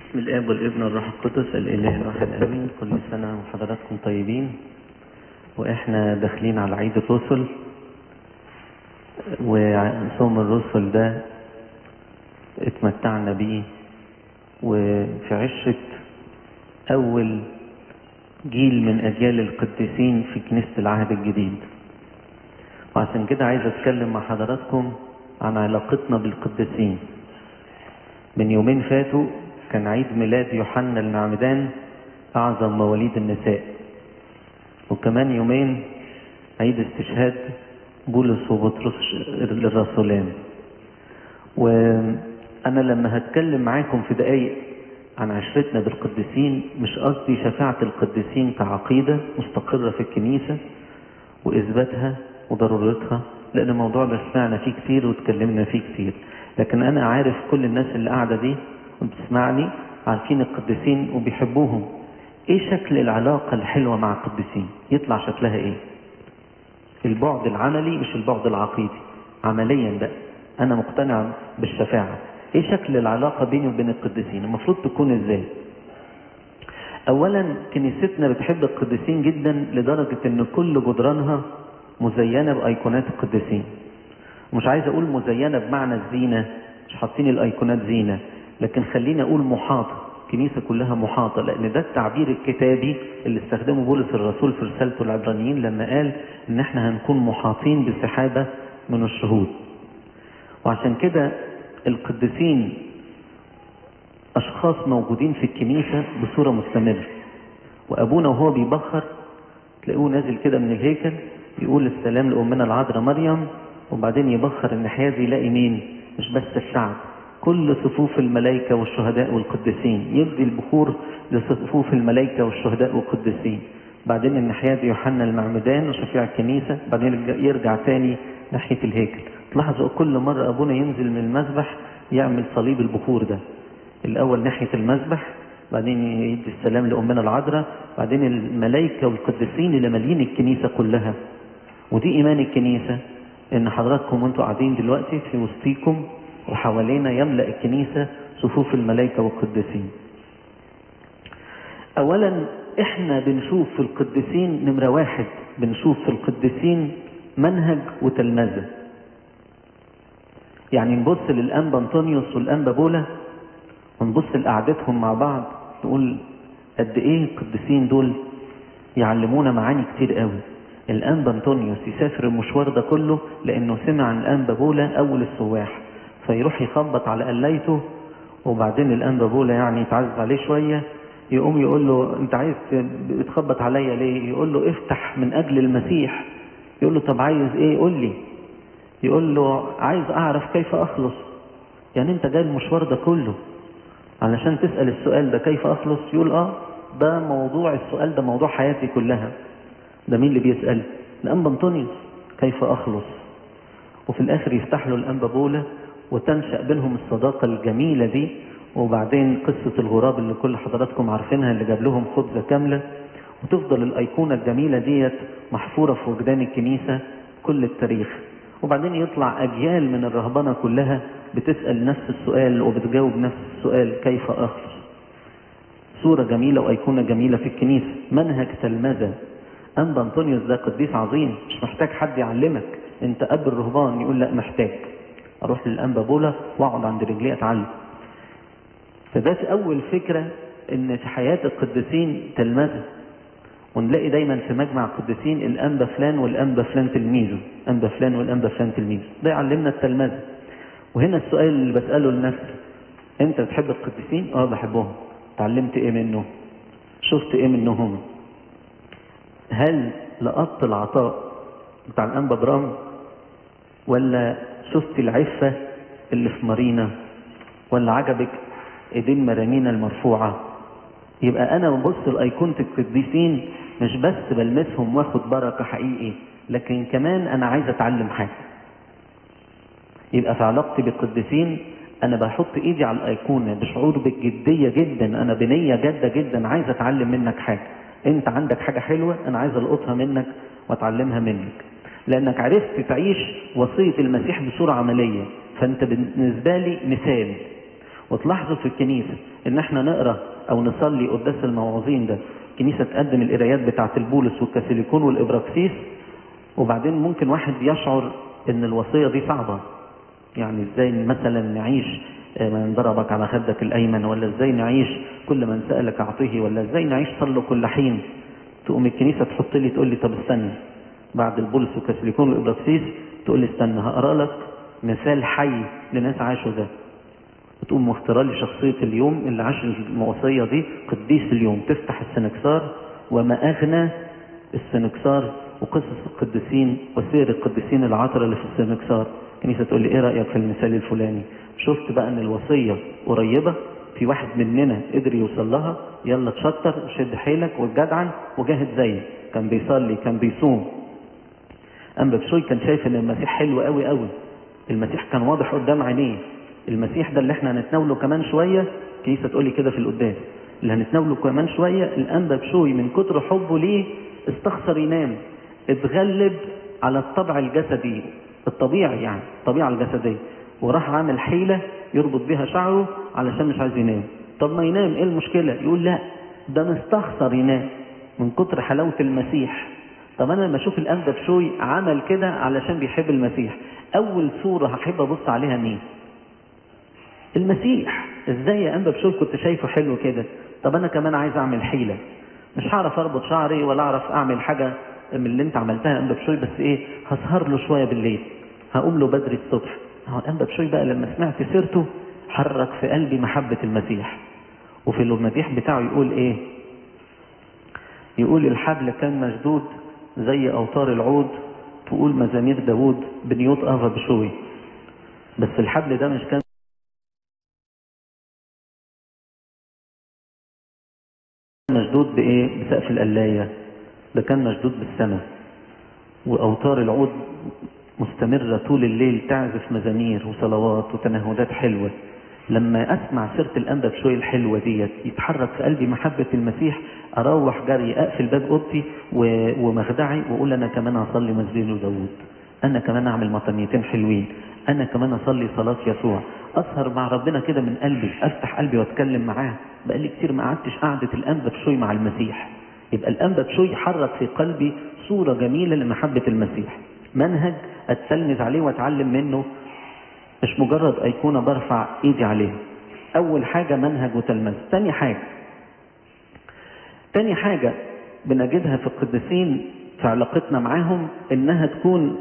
باسم الاب والابن والروح القدس الاله الواحد امين كل سنه وحضراتكم طيبين واحنا داخلين على عيد الرسل وصوم الرسل ده اتمتعنا بيه وفي عشرة اول جيل من اجيال القديسين في كنيسة العهد الجديد وعشان كده عايز اتكلم مع حضراتكم عن علاقتنا بالقديسين من يومين فاتوا كان عيد ميلاد يوحنا المعمدان أعظم مواليد النساء وكمان يومين عيد استشهاد بولس وبطرس الرسولان وأنا لما هتكلم معاكم في دقايق عن عشرتنا بالقديسين مش قصدي شفاعة القديسين كعقيدة مستقرة في الكنيسة وإثباتها وضرورتها لأن الموضوع ده سمعنا فيه كتير واتكلمنا فيه كتير لكن أنا عارف كل الناس اللي قاعدة دي وبتسمعني عارفين القديسين وبيحبوهم ايه شكل العلاقة الحلوة مع القديسين يطلع شكلها ايه البعد العملي مش البعد العقيدي عمليا بقى انا مقتنع بالشفاعة ايه شكل العلاقة بيني وبين القديسين المفروض تكون ازاي اولا كنيستنا بتحب القديسين جدا لدرجة ان كل جدرانها مزينة بايقونات القديسين مش عايز اقول مزينة بمعنى الزينة مش حاطين الايقونات زينة لكن خليني اقول محاطة كنيسة كلها محاطة لان ده التعبير الكتابي اللي استخدمه بولس الرسول في رسالته العبرانيين لما قال ان احنا هنكون محاطين بسحابة من الشهود وعشان كده القديسين اشخاص موجودين في الكنيسة بصورة مستمرة وابونا وهو بيبخر تلاقوه نازل كده من الهيكل يقول السلام لأمنا العذراء مريم وبعدين يبخر الناحية دي يلاقي مين مش بس الشعب كل صفوف الملائكة والشهداء والقديسين يدي البخور لصفوف الملائكة والشهداء والقديسين بعدين الناحية دي يوحنا المعمدان وشفيع الكنيسة بعدين يرجع تاني ناحية الهيكل تلاحظوا كل مرة أبونا ينزل من المسبح يعمل صليب البخور ده الأول ناحية المسبح بعدين يدي السلام لأمنا العذراء بعدين الملائكة والقديسين اللي مالين الكنيسة كلها ودي إيمان الكنيسة إن حضراتكم وانتوا قاعدين دلوقتي في وسطيكم وحوالينا يملأ الكنيسة صفوف الملائكة والقديسين أولا إحنا بنشوف في القديسين نمرة واحد بنشوف في القديسين منهج وتلمذة يعني نبص للأنبا أنطونيوس والأنبا بولا ونبص لقعدتهم مع بعض نقول قد إيه القديسين دول يعلمونا معاني كتير قوي الأنبا أنطونيوس يسافر المشوار ده كله لأنه سمع عن الأنبا بولا أول السواح فيروح يخبط على قلايته وبعدين الأنبا بولا يعني يتعزز عليه شوية يقوم يقول له انت عايز بتخبط عليا ليه يقول له افتح من اجل المسيح يقول له طب عايز ايه قول لي يقول له عايز اعرف كيف اخلص يعني انت جاي المشوار ده كله علشان تسأل السؤال ده كيف اخلص يقول اه ده موضوع السؤال ده موضوع حياتي كلها ده مين اللي بيسأل الانبا انطونيوس كيف اخلص وفي الاخر يفتح له الانبا بولا وتنشأ بينهم الصداقة الجميلة دي وبعدين قصة الغراب اللي كل حضراتكم عارفينها اللي جاب لهم خبزة كاملة وتفضل الأيقونة الجميلة ديت محفورة في وجدان الكنيسة كل التاريخ وبعدين يطلع أجيال من الرهبنة كلها بتسأل نفس السؤال وبتجاوب نفس السؤال كيف أخلص صورة جميلة وأيقونة جميلة في الكنيسة منهج تلمذة أنبا أنطونيوس ده قديس عظيم مش محتاج حد يعلمك انت أب الرهبان يقول لا محتاج اروح للانبا بولا واقعد عند رجليه اتعلم فده اول فكرة ان في حياة القديسين تلمذة ونلاقي دايما في مجمع القديسين الانبا فلان والانبا فلان تلميذه انبا فلان والانبا فلان تلميذه ده يعلمنا التلمذة وهنا السؤال اللي بسأله لنفسي انت بتحب القديسين اه بحبهم اتعلمت ايه منه شفت ايه منهم هل لقطت العطاء بتاع الانبا برام ولا شفت العفة اللي في مارينا ولا عجبك ايدين مرامينا المرفوعة يبقى انا ببص لايقونة القديسين مش بس بلمسهم واخد بركة حقيقي لكن كمان انا عايز اتعلم حاجة يبقى في علاقتي بالقديسين انا بحط ايدي على الايقونة بشعور بالجدية جدا انا بنية جادة جدا عايز اتعلم منك حاجة انت عندك حاجة حلوة انا عايز القطها منك واتعلمها منك لانك عرفت تعيش وصية المسيح بصورة عملية فانت بالنسبة لي مثال وتلاحظوا في الكنيسة ان احنا نقرأ او نصلي قداس المواعظين ده الكنيسة تقدم القرايات بتاعة البولس والكاثوليكون والابراكسيس وبعدين ممكن واحد يشعر ان الوصية دي صعبة يعني ازاي مثلا نعيش من ضربك على خدك الايمن ولا ازاي نعيش كل من سألك اعطيه ولا ازاي نعيش صلوا كل حين تقوم الكنيسة تحط لي تقول لي طب استنى بعد البولس والكاثوليكون والابراكسيس تقول لي استنى هقرا لك مثال حي لناس عاشوا ده وتقوم مختاره لي شخصية اليوم اللي عاش الوصية دي قديس اليوم تفتح السنكسار وما أغنى السنكسار وقصص القديسين وسير القديسين العطرة اللي في السنكسار كنيسة تقول لي ايه رأيك في المثال الفلاني شفت بقى ان الوصية قريبة في واحد مننا قدر يوصل لها يلا تشطر وشد حيلك وتجدعن وجاهد زيي كان بيصلي كان بيصوم أما بشوي كان شايف ان المسيح حلو قوي قوي المسيح كان واضح قدام عينيه المسيح ده اللي احنا هنتناوله كمان شوية كنيسة تقولي كده في القداس اللي هنتناوله كمان شوية الأنبا بشوي من كتر حبه ليه استخسر ينام اتغلب على الطبع الجسدي الطبيعي يعني الطبيعة الجسدية وراح عامل حيلة يربط بها شعره علشان مش عايز ينام طب ما ينام ايه المشكلة يقول لا ده مستخسر ينام من كتر حلاوة المسيح طب انا لما اشوف الانبا بشوي عمل كده علشان بيحب المسيح اول صورة هحب ابص عليها مين المسيح ازاي يا انبا بشوي كنت شايفه حلو كده طب انا كمان عايز اعمل حيلة مش هعرف اربط شعري ولا اعرف اعمل حاجة من اللي انت عملتها يا انبا بشوي بس ايه هسهر له شوية بالليل هقوم له بدري الصبح هو الانبا بشوي بقى لما سمعت سيرته حرك في قلبي محبة المسيح وفي المديح بتاعه يقول ايه يقول الحبل كان مشدود زي اوتار العود تقول مزامير داوود بنيوت افا بشوي بس الحبل ده مش كان مشدود بايه بسقف القلاية ده كان مشدود بالسماء واوتار العود مستمرة طول الليل تعزف مزامير وصلوات وتنهدات حلوة لما اسمع سيرة الانبا بشوي الحلوة ديت يتحرك في قلبي محبة المسيح اروح جري اقفل باب اوضتي ومخدعي واقول انا كمان اصلي مسجد داوود انا كمان اعمل مطنيتين حلوين انا كمان اصلي صلاة يسوع اسهر مع ربنا كده من قلبي افتح قلبي واتكلم معاه بقالي كتير ما قعدتش قعدة الانبا بشوي مع المسيح يبقى الانبا بشوي حرك في قلبي صورة جميلة لمحبة المسيح منهج اتسلمز عليه واتعلم منه مش مجرد ايقونة برفع ايدي عليها اول حاجة منهج وتلمذ تاني حاجة تاني حاجة بنجدها في القديسين في علاقتنا معاهم انها تكون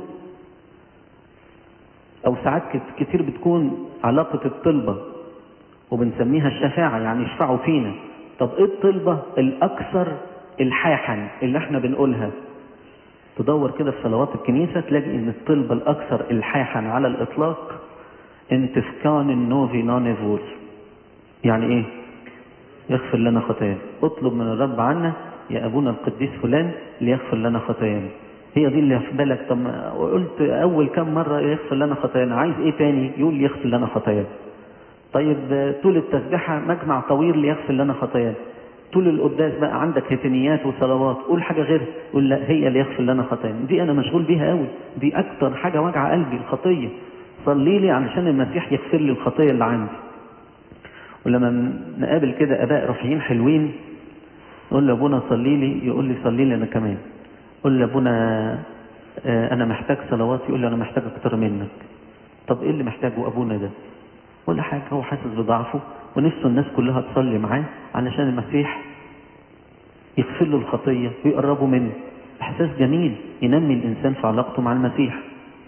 او ساعات كتير بتكون علاقة الطلبة وبنسميها الشفاعة يعني يشفعوا فينا طب ايه الطلبة الاكثر الحاحا اللي احنا بنقولها تدور كده في صلوات الكنيسة تلاقي ان الطلبة الاكثر الحاحا على الاطلاق انتفكان النوفي نانيفور يعني ايه يغفر لنا خطايانا اطلب من الرب عنا يا ابونا القديس فلان ليغفر لنا خطايانا هي دي اللي في بالك طب قلت اول كم مرة يغفر لنا خطايانا عايز ايه تاني يقول لي يغفر لنا خطايانا طيب طول التسبيحة مجمع طويل ليغفر لنا خطايانا طول القداس بقى عندك هتنيات وصلوات قول حاجة غير قول لا هي اللي يغفر لنا خطايانا دي انا مشغول بيها قوي دي اكتر حاجة وجع قلبي الخطية صلي لي علشان المسيح يغفر لي الخطية اللي عندي ولما نقابل كده اباء روحيين حلوين نقول لابونا صلي لي يقول لي صلي لي انا كمان قول لابونا انا محتاج صلوات يقول لي انا محتاج اكتر منك طب ايه اللي محتاجه ابونا ده ولا حاجة هو حاسس بضعفه ونفسه الناس كلها تصلي معاه علشان المسيح يغفر له الخطية ويقربوا منه احساس جميل ينمي الانسان في علاقته مع المسيح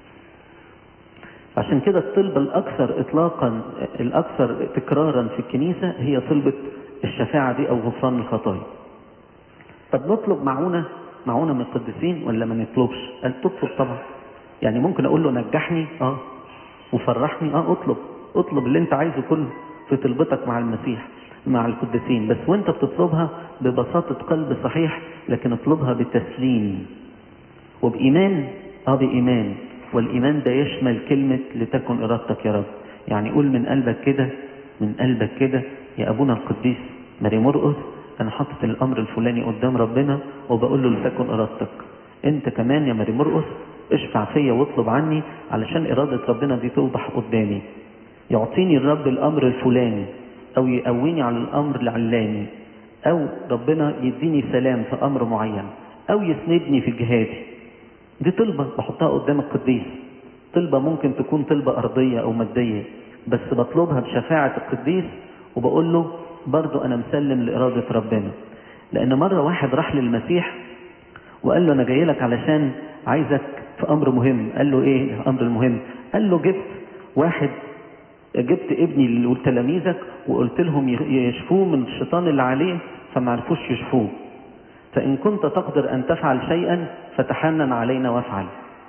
عشان كده الطلبة الأكثر إطلاقا الأكثر تكرارا في الكنيسة هي طلبة الشفاعة دي أو غفران الخطايا طب نطلب معونة معونة من القديسين ولا ما نطلبش قال تطلب طبعا يعني ممكن أقول له نجحني اه وفرحني اه اطلب اطلب اللي انت عايزه كله في طلبتك مع المسيح مع القديسين بس وانت بتطلبها ببساطة قلب صحيح لكن اطلبها بتسليم وبإيمان اه بإيمان والإيمان ده يشمل كلمة لتكن إرادتك يا رب يعني قول من قلبك كده من قلبك كده يا أبونا القديس ماري مرقس أنا حاطط الأمر الفلاني قدام ربنا وبقول له لتكن إرادتك أنت كمان يا ماري مرقس اشفع فيا واطلب عني علشان إرادة ربنا دي توضح قدامي يعطيني الرب الامر الفلاني او يقويني على الامر العلاني او ربنا يديني سلام في امر معين او يسندني في جهادي دي طلبة بحطها قدام القديس طلبة ممكن تكون طلبة ارضية او مادية بس بطلبها بشفاعة القديس وبقول له برضو انا مسلم لارادة ربنا لان مرة واحد راح للمسيح وقال له انا جاي لك علشان عايزك في امر مهم قال له ايه الامر المهم قال له جبت واحد جبت ابني وتلاميذك وقلت لهم يشفوه من الشيطان اللي عليه فما عرفوش يشفوه فإن كنت تقدر أن تفعل شيئا فتحنن علينا وافعل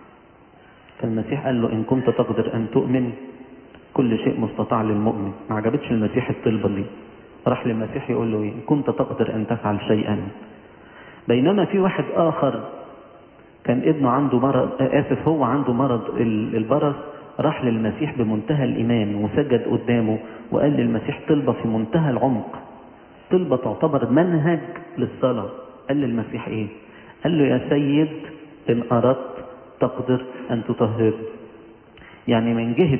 فالمسيح قال له إن كنت تقدر أن تؤمن كل شيء مستطاع للمؤمن ما عجبتش المسيح الطلبة دي راح للمسيح يقول له إيه إن كنت تقدر أن تفعل شيئا بينما في واحد آخر كان ابنه عنده مرض آسف هو عنده مرض البرص راح للمسيح بمنتهى الإيمان وسجد قدامه وقال للمسيح طلبة في منتهى العمق طلبة تعتبر منهج للصلاة قال للمسيح ايه قال له يا سيد ان اردت تقدر ان تطهر يعني من جهة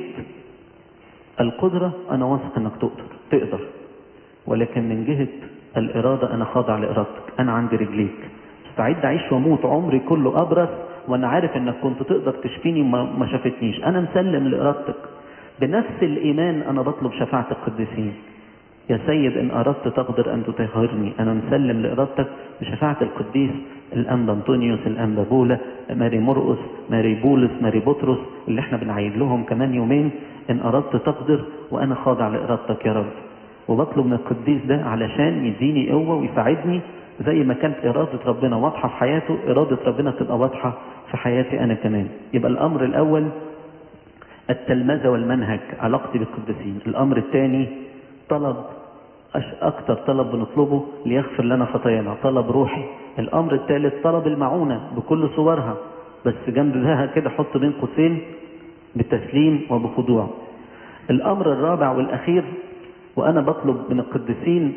القدرة انا واثق انك تقدر تقدر ولكن من جهة الارادة انا خاضع لارادتك انا عندي رجليك مستعد اعيش واموت عمري كله ابرص وانا عارف انك كنت تقدر تشفيني ما شافتنيش انا مسلم لارادتك بنفس الايمان انا بطلب شفاعة القديسين يا سيد إن أردت تقدر أن تطهرني أنا مسلم لإرادتك بشفاعة القديس الأنبا أنطونيوس الأنبا بولا ماري مرقس ماري بولس ماري بطرس اللي احنا بنعيد لهم كمان يومين إن أردت تقدر وأنا خاضع لإرادتك يا رب وبطلب من القديس ده علشان يديني قوة ويساعدني زي ما كانت إرادة ربنا واضحة في حياته إرادة ربنا تبقى واضحة في حياتي أنا كمان يبقى الأمر الأول التلمذة والمنهج علاقتي بالقديسين الأمر الثاني طلب أكتر طلب بنطلبه ليغفر لنا خطايانا طلب روحي الأمر الثالث طلب المعونة بكل صورها بس جنب ذها كده حط بين قوسين بالتسليم وبخضوع الأمر الرابع والأخير وأنا بطلب من القديسين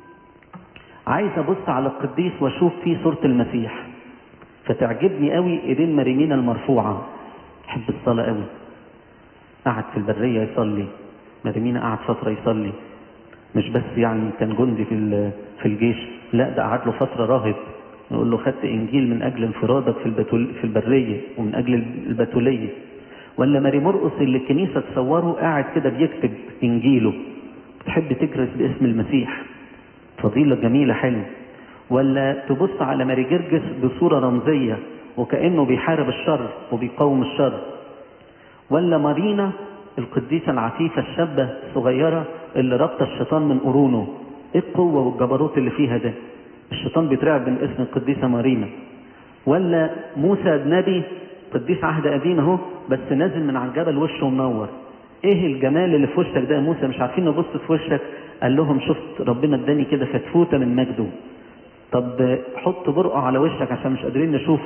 عايز أبص على القديس وأشوف فيه صورة المسيح فتعجبني قوي إيدين مريمينا المرفوعة أحب الصلاة قوي قعد في البرية يصلي مريمينا قعد فترة يصلي مش بس يعني كان جندي في في الجيش لا ده قعد له فترة راهب نقول له خدت انجيل من اجل انفرادك في البتول في البرية ومن اجل البتولية ولا ماري مرقس اللي الكنيسة تصوره قاعد كده بيكتب انجيله تحب تكرس باسم المسيح فضيلة جميلة حلوة ولا تبص على ماري جرجس بصورة رمزية وكأنه بيحارب الشر وبيقاوم الشر ولا مارينا القديسة العفيفة الشابة الصغيرة اللي ربط الشيطان من قرونه ايه القوة والجبروت اللي فيها ده الشيطان بيترعب من اسم القديسة مارينا ولا موسى النبي قديس عهد قديم اهو بس نازل من على الجبل وشه منور ايه الجمال اللي في وشك ده يا موسى مش عارفين نبص في وشك قال لهم شفت ربنا اداني كده فتفوته من مجده طب حط برقع على وشك عشان مش قادرين نشوف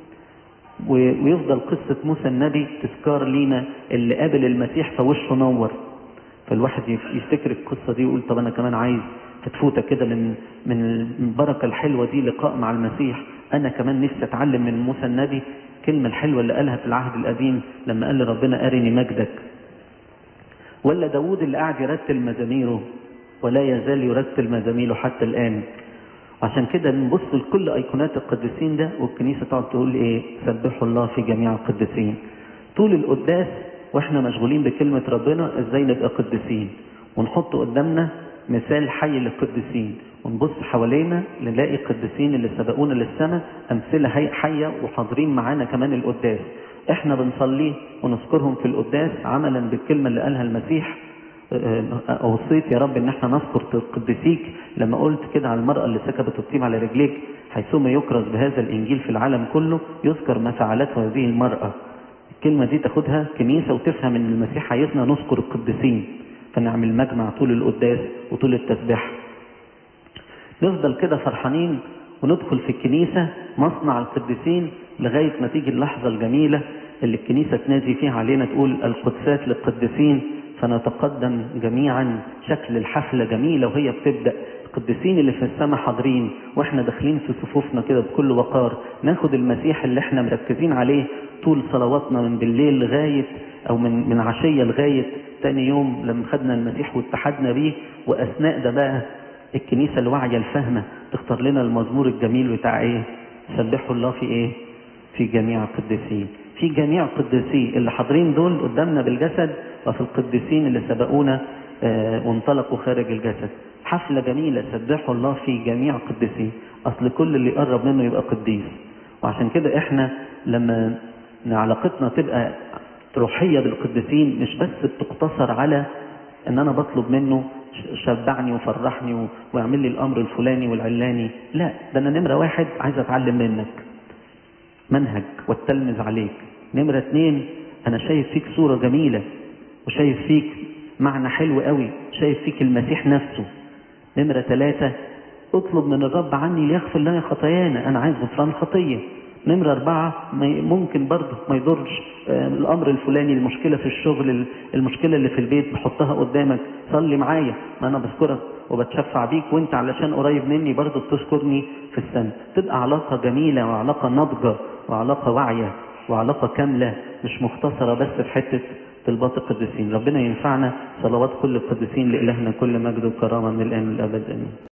ويفضل قصة موسى النبي تذكار لينا اللي قابل المسيح فوشه نور فالواحد يفتكر القصة دي ويقول طب أنا كمان عايز فتفوتة كده من من البركة الحلوة دي لقاء مع المسيح أنا كمان نفسي أتعلم من موسى النبي الكلمة الحلوة اللي قالها في العهد القديم لما قال لربنا أرني مجدك ولا داوود اللي قاعد يرتل مزاميره ولا يزال يرتل مزاميره حتى الآن عشان كده بنبص لكل ايقونات القديسين ده والكنيسه تقعد تقول ايه سبحوا الله في جميع القديسين طول القداس واحنا مشغولين بكلمه ربنا ازاي نبقى قديسين ونحط قدامنا مثال حي للقديسين ونبص حوالينا نلاقي القديسين اللي سبقونا للسماء امثله حيه وحاضرين معانا كمان القداس احنا بنصلي ونذكرهم في القداس عملا بالكلمه اللي قالها المسيح اوصيت يا رب ان احنا نذكر قدسيك لما قلت كده على المرأة اللي سكبت الطيب على رجليك حيثما يكرز بهذا الانجيل في العالم كله يذكر ما فعلته هذه المرأة الكلمة دي تاخدها كنيسة وتفهم ان المسيح عايزنا نذكر القديسين فنعمل مجمع طول القداس وطول التسبيح نفضل كده فرحانين وندخل في الكنيسة مصنع القديسين لغاية ما تيجي اللحظة الجميلة اللي الكنيسة تنادي فيها علينا تقول القدسات للقديسين فنتقدم جميعا شكل الحفلة جميلة وهي بتبدأ القديسين اللي في السماء حاضرين واحنا داخلين في صفوفنا كده بكل وقار ناخد المسيح اللي احنا مركزين عليه طول صلواتنا من بالليل لغاية او من من عشية لغاية تاني يوم لما خدنا المسيح واتحدنا بيه واثناء ده بقى الكنيسة الواعية الفاهمة تختار لنا المزمور الجميل بتاع ايه سبحوا الله في ايه في جميع القديسين في جميع القديسين اللي حاضرين دول قدامنا بالجسد وفي القديسين اللي سبقونا آه وانطلقوا خارج الجسد حفلة جميلة سبحوا الله في جميع القديسين اصل كل اللي يقرب منه يبقى قديس وعشان كده احنا لما علاقتنا تبقى روحية بالقديسين مش بس بتقتصر على ان انا بطلب منه شبعني وفرحني ويعمل لي الامر الفلاني والعلاني لا ده انا نمرة واحد عايز اتعلم منك منهج والتلمذ عليك نمرة اتنين انا شايف فيك صورة جميلة وشايف فيك معنى حلو قوي شايف فيك المسيح نفسه نمرة ثلاثة اطلب من الرب عني ليغفر لنا خطايانا انا عايز غفران خطية نمرة أربعة ممكن برضه ما يضرش الأمر الفلاني المشكلة في الشغل المشكلة اللي في البيت بحطها قدامك صلي معايا ما أنا بذكرك وبتشفع بيك وأنت علشان قريب مني برضه بتذكرني في السنة تبقى علاقة جميلة وعلاقة ناضجة وعلاقة واعية وعلاقة كاملة مش مختصرة بس في حتة طلبات القديسين ربنا ينفعنا صلوات كل القديسين لإلهنا كل مجد وكرامة من الآن والأبد آمين